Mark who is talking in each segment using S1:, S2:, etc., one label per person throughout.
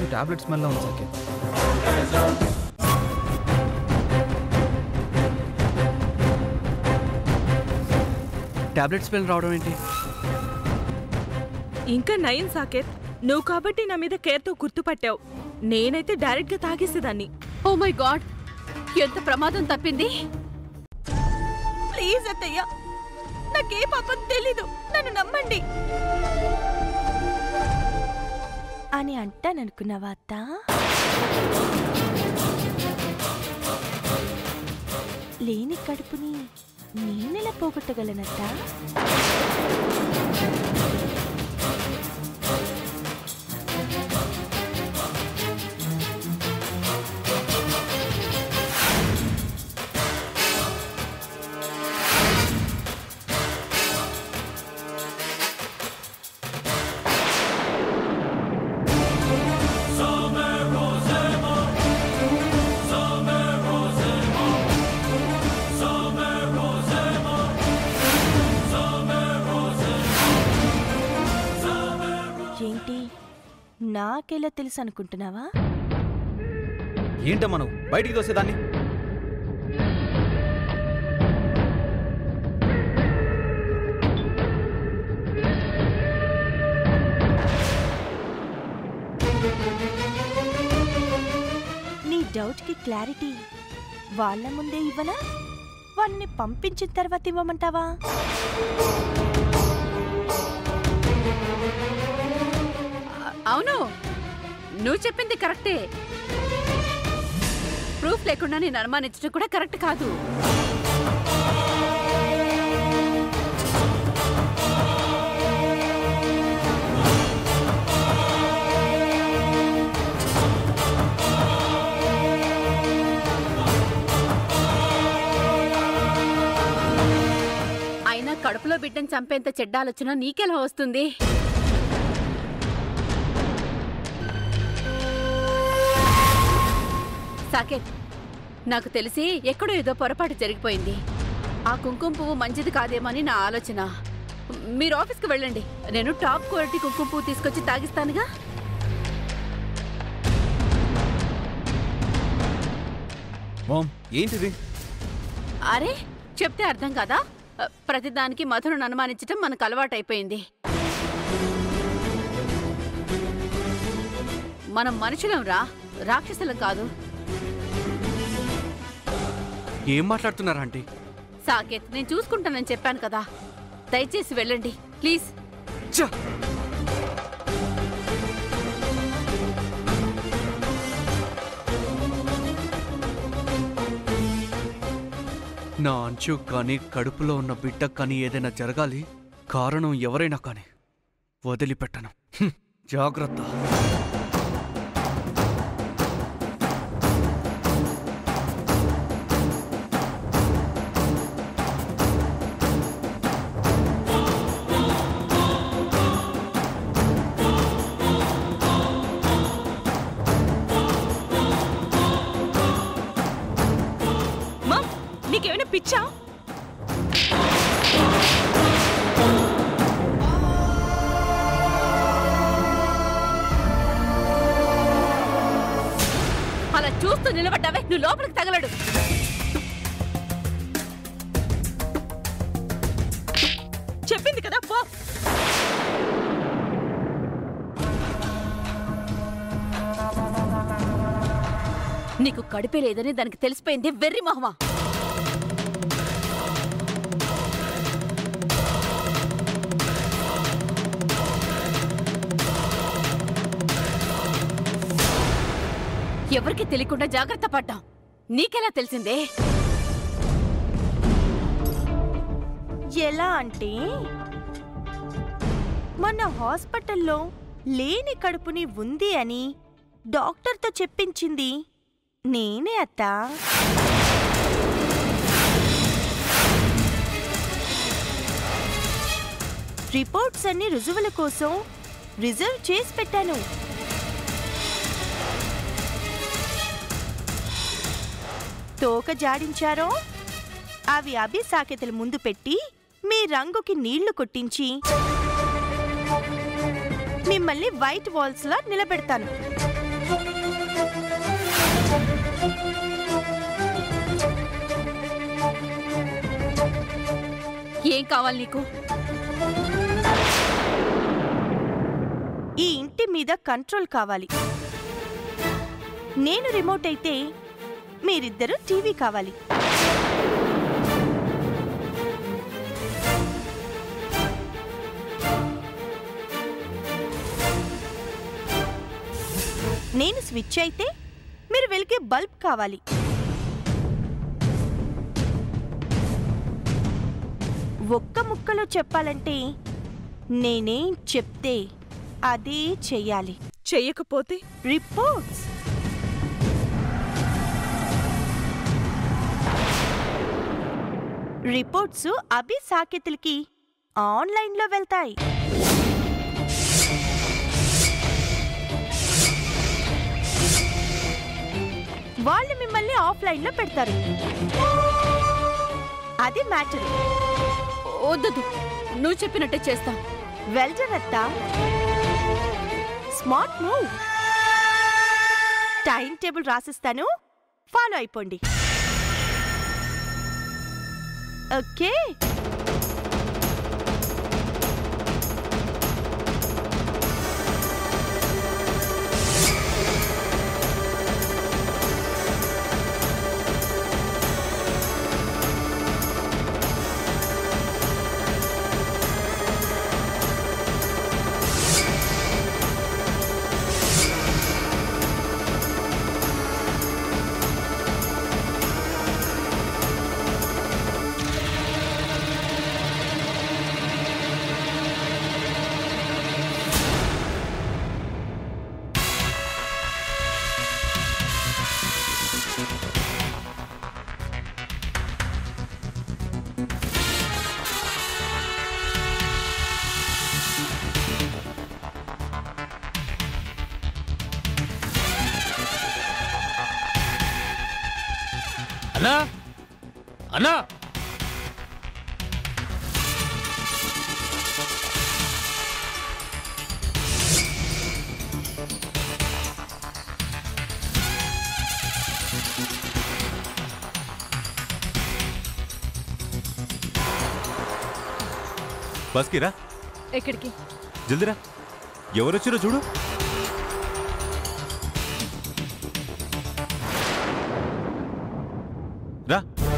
S1: ఇది tablet smell ఉంది Saketh
S2: tablet smell రావడం ఏంటి
S3: ఇంకా నయం సాకేత్ నువ్వు కాబట్టి నా మీద కేర్తో గుర్తుపట్టావు నేనైతే డైరెక్ట్గా తాగేసేదాన్ని
S4: ఓ మై గాడ్ ఎంత ప్రమాదం తప్పింది
S3: ప్లీజ్ అత్తయ్య నాకే పాపం తెలీదు నన్ను నమ్మండి
S5: అని అంటాననుకున్నావా అత్త లేని కడుపుని నేనెలా పోగొట్టగలనత్తా ఏంటి నాకెలా తెలుసు అనుకుంటున్నావా
S1: ఏంటమ్మా నువ్వు బయటికి తోసేదాన్ని
S5: నీ డౌట్కి క్లారిటీ వాళ్ళ ముందే ఇవ్వనా వాళ్ళని పంపించిన తర్వాత ఇవ్వమంటావా
S4: అ- అవును నువ్వు చెప్పింది కరెక్టే ప్రూఫ్ లేకుండా నేను అనుమానించడం కూడా కరెక్ట్ కాదు అయినా కడుపులో బిడ్డను చంపేంత చెడ్డ ఆలోచన నీకెలా వస్తుంది సాకేత్ నాకు తెలిసి ఎక్కడో ఏదో పొరపాటు జరిగిపోయింది ఆ కుంకుమ పువ్వు మంచిది కాదేమని నా ఆలోచన మీరు ఆఫీస్కి వెళ్ళండి నేను టాప్ క్వాలిటీ కుంకుమ పువ్వు తీసుకొచ్చి తాగిస్తానుగా
S1: మామ్ ఏంటిది
S4: అరే చెప్తే అర్థం కదా ప్రతిదానికి మధురను అనుమానించటం మనకు అలవాటైపోయింది మనం మనుషులం రా రాక్షసులం కాదు
S2: ఏం మాట్లాడుతున్నారు ఆంటీ
S4: సాకేత్ నేను చూసుకుంటానని చెప్పాను కదా దయచేసి వెళ్ళండి ప్లీజ్
S2: ఛ! నా అంచు కానీ కడుపులో ఉన్న బిడ్డ కానీ ఏదైనా జరగాలి కారణం ఎవరైనా కానీ వదిలిపెట్టను హ్మ్, జాగ్రత్త
S3: మా నీకేమైనా పిచ్చా
S4: అలా చూస్తూ నిలబడ్డావే నువ్వు లోపలికి తగలడు
S3: చెప్పింది కదా పో
S4: నీకు కడిపే లేదని దానికి తెలిసిపోయింది వెర్రి మొహమా ఎవరికి తెలియకుండా జాగ్రత్త పడ్డాం నీకెలా తెలిసిందే
S5: ఎలా అంటే మొన్న హాస్పిటల్లో లేని కడుపుని ఉంది అని డాక్టర్తో చెప్పించింది నేనే అత్తా రిపోర్ట్స్ అన్ని రుజువుల కోసం రిజర్వ్ చేసి పెట్టాను తోక జాడించారో అవి అభిసాకెతల ముందు పెట్టి మీ రంగుకి నీళ్లు కొట్టించి మిమ్మల్ని వైట్ వాల్స్ లా నిలబెడతాను
S4: ఏం కావాలి నీకు
S5: ఈ ఇంటి మీద కంట్రోల్ కావాలి నేను రిమోట్ అయితే మీరిద్దరూ టీవీ కావాలి నేను స్విచ్ అయితే మీరు వెలిగే బల్బ్ కావాలి ఒక్క ముక్కలో చెప్పాలంటే నేనేం చెప్తే అదే చెయ్యాలి
S3: చెయ్యకపోతే
S5: రిపోర్ట్స్ రిపోర్ట్స్ అభి సాకెతులకి ఆన్లైన్లో వెళ్తాయి వాళ్ళు మిమ్మల్ని ఆఫ్లైన్లో పెడతారు అది మ్యాటర్
S4: వద్దదు నువ్వు చెప్పినట్టే చేస్తాం
S5: వెల్డన్ అత్త స్మార్ట్ మూవ్ టైం టేబుల్ రాసిస్తాను ఫాలో అయిపోండి ఓకే
S1: అన్నా అన్నా
S6: బస్కి రా
S4: ఎక్కడికి
S6: జల్దిరా ఎవరొచ్చిరో చూడు రా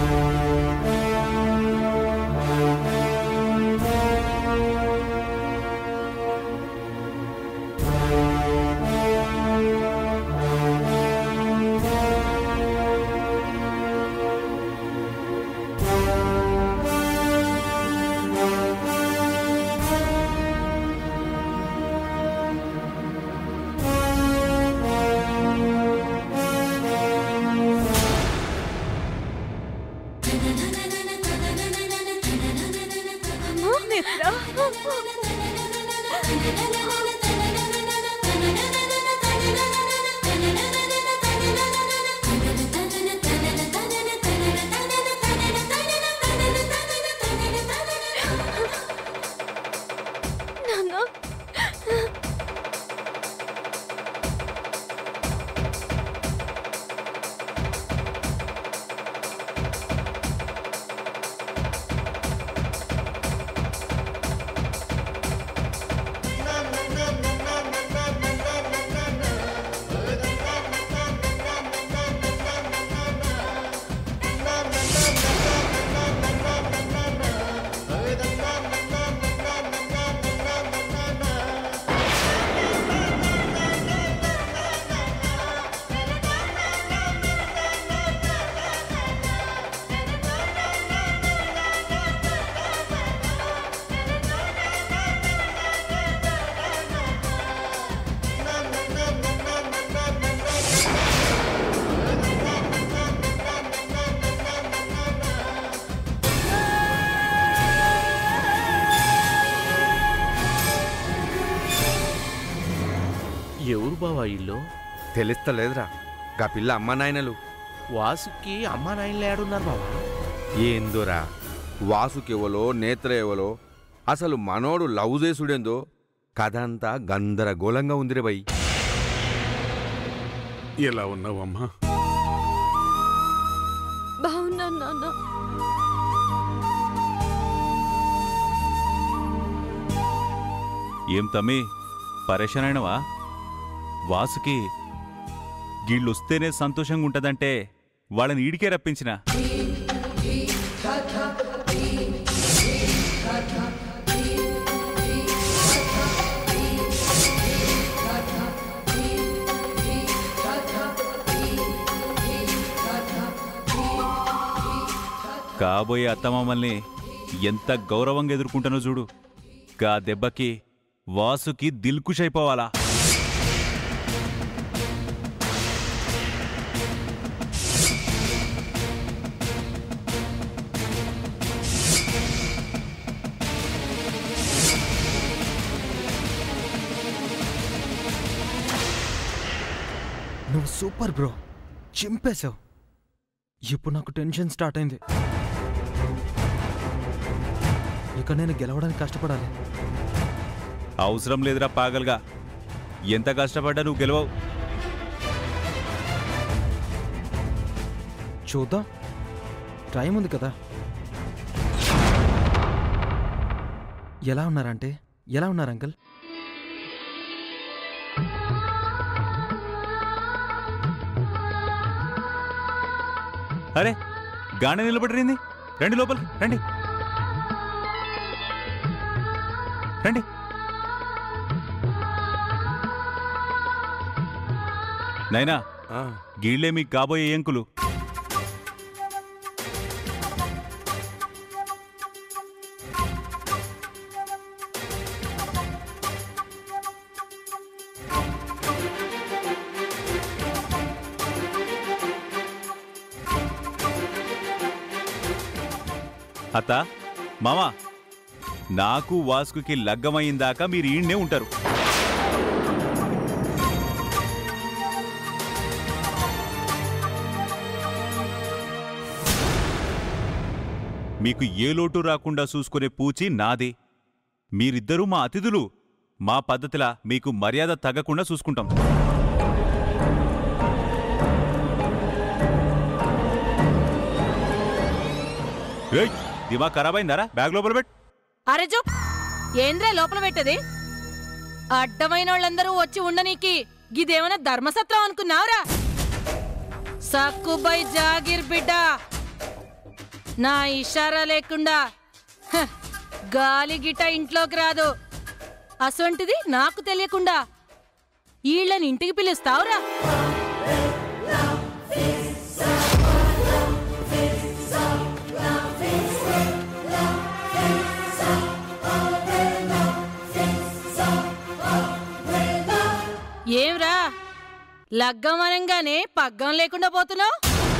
S7: ఎవరు బావా ఇల్లు
S8: తెలుస్తలేదురా గా పిల్ల అమ్మ నాయనలు
S7: వాసుకి అమ్మా నాయనలు ఏడున్నారు బావా
S8: ఏందోరా వాసుకెవలో నేత్ర ఎవలో అసలు మనోడు లవ్ చేసుడేందో కథ అంతా గందరగోళంగా ఉందిరే బై
S9: ఎలా ఉన్నావమ్మా
S4: బాగున్నాను నాన్న
S6: ఏం తమ్మి పరేషాన్ అయినవా వాసుకి గీళ్ళొస్తేనే సంతోషంగా ఉంటదంటే వాళ్ళని ఈడికే రప్పించిన కాబోయే అత్తమామల్ని ఎంత గౌరవంగా ఎదుర్కొంటానో చూడు గా దెబ్బకి వాసుకి దిల్కుష్ అయిపోవాలా
S2: నువ్వు సూపర్ బ్రో చింపేశావు ఇప్పుడు నాకు టెన్షన్ స్టార్ట్ అయింది ఇక నేను గెలవడానికి కష్టపడాలి
S6: అవసరం లేదురా పాగల్గా ఎంత కష్టపడ్డా నువ్వు గెలవవు
S2: చూద్దాం టైం ఉంది కదా ఎలా ఉన్నారంటే ఎలా ఉన్నారు అంకుల్
S6: అరే గానే నిలబడిరింది రండి లోపలికి రండి రండి నైనా
S8: ఆ,
S6: గీళ్లే మీకు కాబోయే ఎంకులు అత్త మామా నాకు వాసుకుకి లగ్గమయ్యిందాకా మీరు ఈయన్నే ఉంటారు మీకు ఏ లోటు రాకుండా చూసుకునే పూచి నాదే మీరిద్దరూ మా అతిథులు మా పద్ధతిలా మీకు మర్యాద తగ్గకుండా చూసుకుంటాం ఏయ్, దిమాగ్ ఖరాబ్ అయిందారా బ్యాగ్ లోపల పెట్
S9: అరే చూప్ ఏంద్రే లోపల పెట్టది అడ్డమైన వాళ్ళందరూ వచ్చి ఉండనీకి గిదేమన్నా ధర్మసత్రం అనుకున్నావురా సక్కుబై జాగిర్ బిడ్డ నా ఇషారా లేకుండా హ, గాలి గిట ఇంట్లోకి రాదు అసొంటిది నాకు తెలియకుండా ఈళ్ళని ఇంటికి పిలుస్తావురా ఏంరా లగ్గం అనగానే పగ్గం లేకుండా పోతున్నావు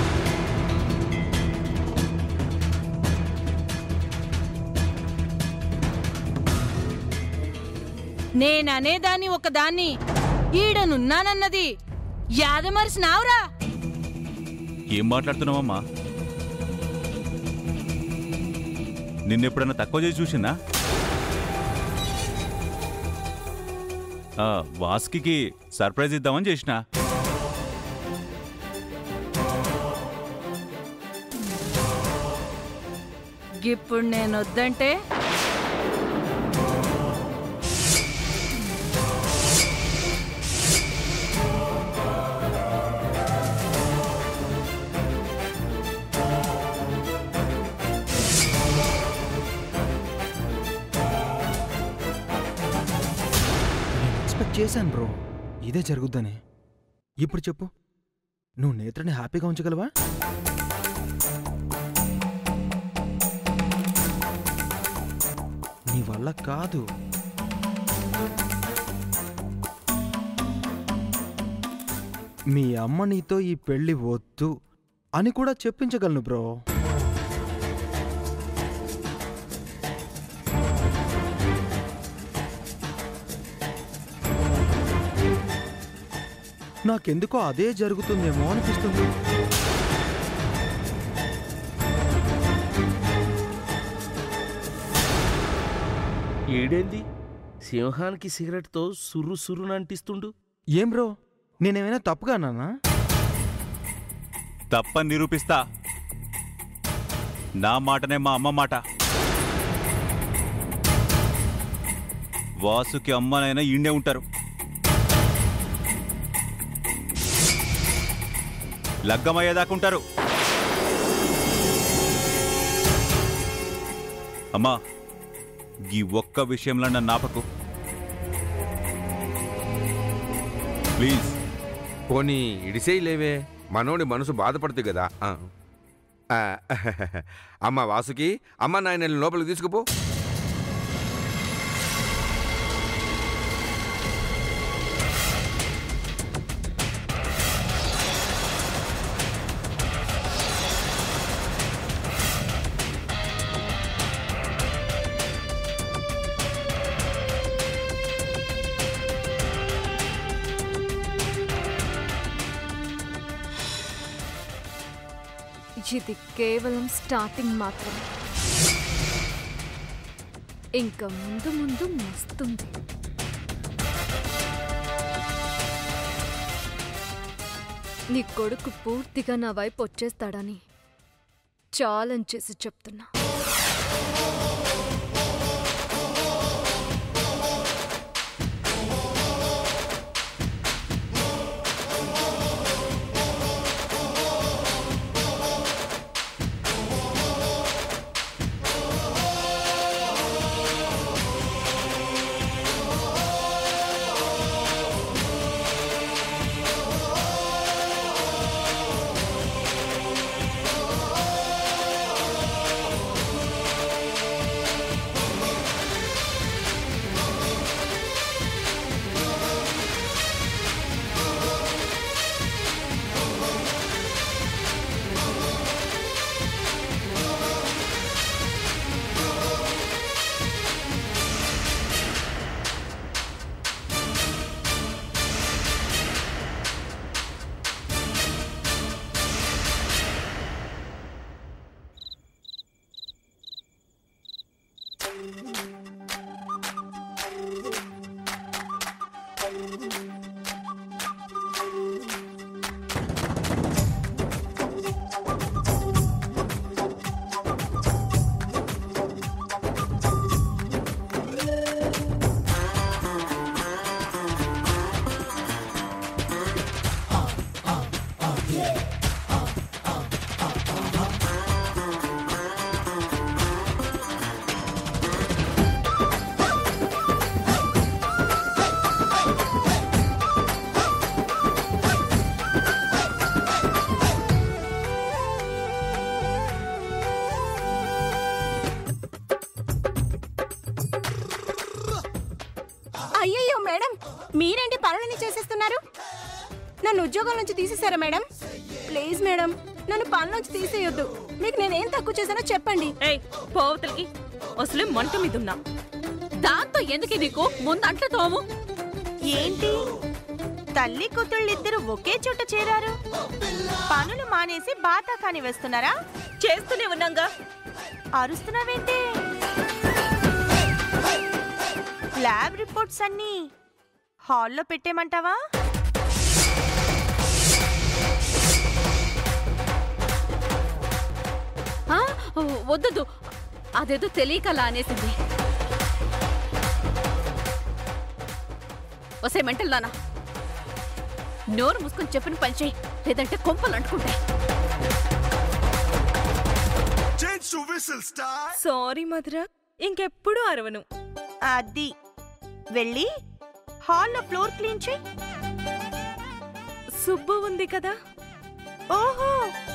S9: నేననేదాన్ని ఒకదాన్ని ఈడనున్నానన్నది యాదమరిసినావురా
S6: ఏం మాట్లాడుతున్నావమ్మా నిన్నెప్పుడన్నా తక్కువ చేసి చూసిందా ఆ, వాస్కి సర్ప్రైజ్ ఇద్దామని చేసిన
S9: ఇప్పుడు నేనొద్దంటే
S2: నేను ఎక్స్పెక్ట్ చేశాను బ్రో ఇదే జరుగుద్దని ఇప్పుడు చెప్పు నువ్వు నేత్రని హ్యాపీగా ఉంచగలవా నీ వల్ల కాదు మీ అమ్మ నీతో ఈ పెళ్లి వద్దు అని కూడా చెప్పించగలను బ్రో నాకెందుకో అదే జరుగుతుందేమో అనిపిస్తుంది
S7: ఈడేంది సింహానికి సిగరెట్తో సుర్రు సుర్రును అంటిస్తుండు
S2: ఏం బ్రో నేనేమైనా తప్పుగా అన్నానా
S6: తప్పని నిరూపిస్తా నా మాటనే మా అమ్మ మాట వాసుకి అమ్మనైనా ఈండే ఉంటారు లగ్గమయ్యేదాకుంటారు అమ్మా ఈ ఒక్క విషయంలో నన్ను ఆపకు ప్లీజ్
S8: పోనీ ఇడిసేయి లేవే మనోడి మనసు బాధపడుతుంది కదా ఆ. ఆ, అమ్మ వాసుకి అమ్మ నాయన లోపలికి తీసుకుపో
S10: ఇది కేవలం స్టార్టింగ్ మాత్రమే ఇంకా ముందు ముందు మస్తుంది నీ కొడుకు పూర్తిగా నా వైపు వచ్చేస్తాడని ఛాలెంజ్ చేసి చెప్తున్నా
S5: అయ్యయ్యో మేడం మీరేంటి పనులని చేసేస్తున్నారు నన్ను ఉద్యోగం నుంచి తీసేశారా మేడం ప్లీజ్ మేడం నన్ను పని నుంచి తీసేయొద్దు మీకు నేనేం తక్కువ చేశానో చెప్పండి
S3: ఏయ్ పోవతలకి అసలే మంట మీద ఉన్నా
S4: దాంతో ఎందుకే నీకు ముందు అంట్లు తోము
S5: ఏంటి తల్లి కూతుళ్ళిద్దరు ఒకే చోట చేరారు పనులు మానేసి బాతాకాని వేస్తున్నారా
S3: చేస్తూనే ఉన్నాగా
S5: అరుస్తున్నావేంటి ల్యాబ్ రిపోర్ట్స్ అన్నీ హాల్లో పెట్టేమంటావా
S4: ఆ, వద్దొద్దు అదేదో తెలియకలా అనేసింది వసే మెంటల్ నానా నోరు మూసుకొని చెప్పిన పని చేయి లేదంటే కొంపలు అంటుకుంటాయి
S3: సారీ మధుర ఇంకెప్పుడు అరవను
S5: అది వెళ్ళి హాల్లో ఫ్లోర్ క్లీన్ చేయి
S3: సుబ్బు ఉంది కదా
S5: ఓహో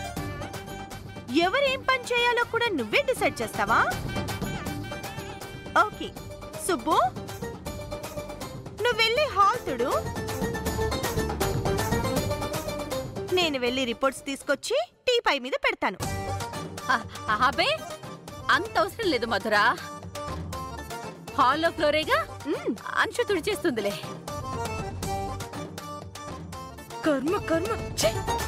S5: ఎవరేం పని చేయాలో కూడా నువ్వే డిసైడ్ చేస్తావా ఓకే సుబ్బు నువ్వు వెళ్ళి హాల్ తుడు నేను వెళ్ళి రిపోర్ట్స్ తీసుకొచ్చి టీ పై మీద పెడతాను
S4: ఆ, అబ్బే అంత అవసరం లేదు మధురా హాల్లో ఫ్లోరేగా మ్, అంచు తుడిచేస్తుందిలే
S3: కర్మ కర్మ ఛీ!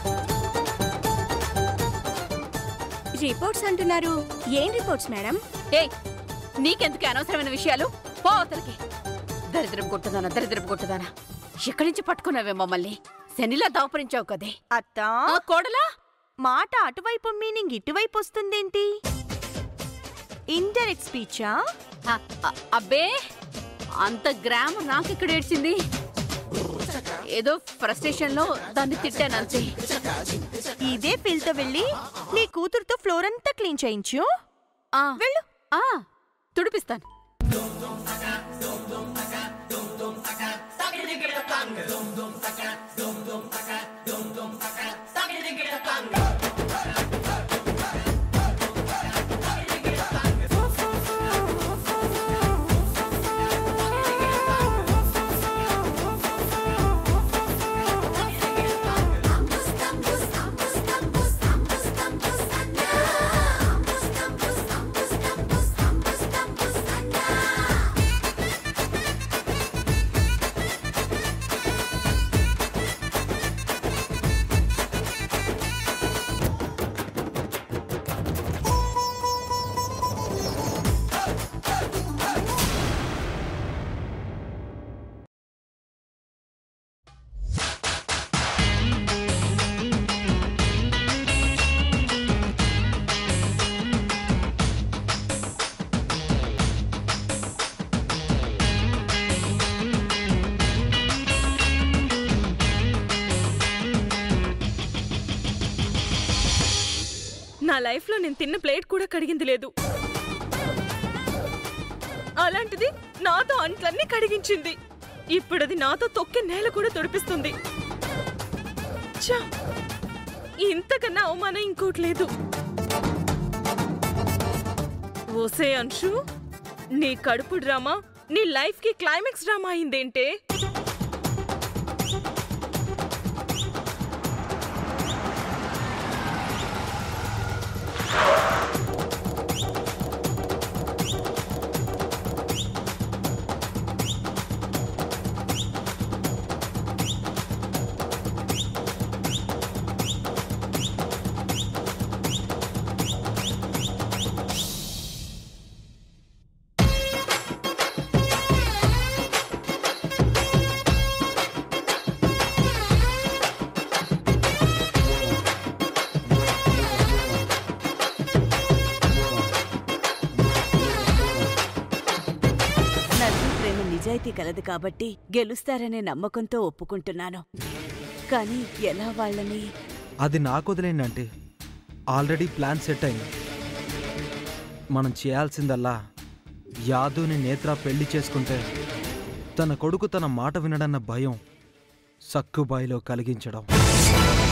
S5: రిపోర్ట్స్ అంటున్నారు ఏం రిపోర్ట్స్ మేడం
S4: ఏయ్ నీకెందుకు అనవసరమైన విషయాలు పో అవతలకి దరిద్రం కొట్టుదానా దరిద్రం కొట్టుదానా ఎక్కడి నుంచి పట్టుకున్నావే మమ్మల్ని శనిలా దాపరించావు కదే
S5: అత్తా
S4: ఆ కోడలా
S5: మాట అటువైపు మీనింగ్ ఇటువైపు వస్తుందేంటి ఇండైరెక్ట్ స్పీచా
S4: ఆ, ఆ, అబ్బే అంత గ్రామ్ నాకెక్కడ ఏడ్చింది ఏదో ఫ్రస్ట్రేషన్ లో దాన్ని తిట్టాను అంతే
S5: ఇదే ఫీల్తో వెళ్ళి నీ కూతురుతో ఫ్లోర్ అంతా క్లీన్ చేయించు
S4: ఆ,
S5: వెళ్ళు
S4: ఆ, తుడిపిస్తాను
S3: నా లైఫ్లో నేను తిన్న ప్లేట్ కూడా కడిగింది లేదు అలాంటిది నాతో అంట్లన్నీ కడిగించింది ఇప్పుడది నాతో తొక్కి నేల కూడా తొడిపిస్తుంది ఛ! ఇంతకన్నా అవమానం ఇంకోటి లేదు ఓసే అంశు నీ కడుపు డ్రామా నీ లైఫ్ కి క్లైమాక్స్ డ్రామా అయిందేంటే
S11: నర్సు ప్రేమ నిజాయితీ కలదు కాబట్టి గెలుస్తారనే నమ్మకంతో ఒప్పుకుంటున్నాను కానీ ఎలా వాళ్ళని
S12: అది నాకు వదిలేండి అంటే ఆల్రెడీ ప్లాన్ సెట్ అయింది మనం చేయాల్సిందల్లా యాదుని నేత్ర పెళ్లి చేసుకుంటే తన కొడుకు తన మాట వినడన్న భయం సక్కుబాయిలో కలిగించడం